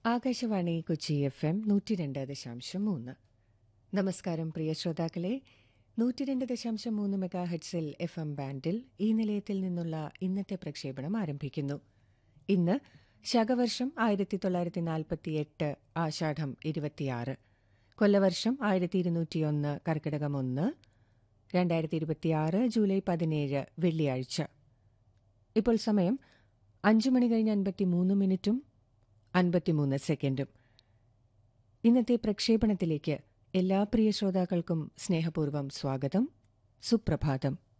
Akashvani Kochi F M നൂറ്റി രണ്ട് ദശാംശം മൂന്ന് നമസ്കാരം പ്രിയ ശ്രോതാക്കളെ നൂറ്റി രണ്ട് ദശാംശം മൂന്ന് മെഗാ ഹെഡ്സിൽ എഫ് എം ബാൻഡിൽ ഈ നിലയത്തിൽ നിന്നുള്ള ഇന്നത്തെ പ്രക്ഷേപണം ആരംഭിക്കുന്നു ഇന്ന് ശകവർഷം ആയിരത്തി തൊള്ളായിരത്തി നാൽപ്പത്തി എട്ട് ആഷാഢം ഇരുപത്തിയാറ് കൊല്ലവർഷം ആയിരത്തി ഇരുന്നൂറ്റിയൊന്ന് കർക്കിടകം ഒന്ന് രണ്ടായിരത്തി ഇരുപത്തിയാറ് ജൂലൈ പതിനേഴ് വെള്ളിയാഴ്ച ഇപ്പോൾ സമയം അഞ്ചു മണി കഴിഞ്ഞ് അൻപത്തിമൂന്ന് മിനിറ്റും അൻപത്തിമൂന്ന് സെക്കൻഡും ഇന്നത്തെ പ്രക്ഷേപണത്തിലേക്ക് എല്ലാ പ്രിയ ശ്രോതാക്കൾക്കും സ്നേഹപൂർവ്വം സ്വാഗതം സുപ്രഭാതം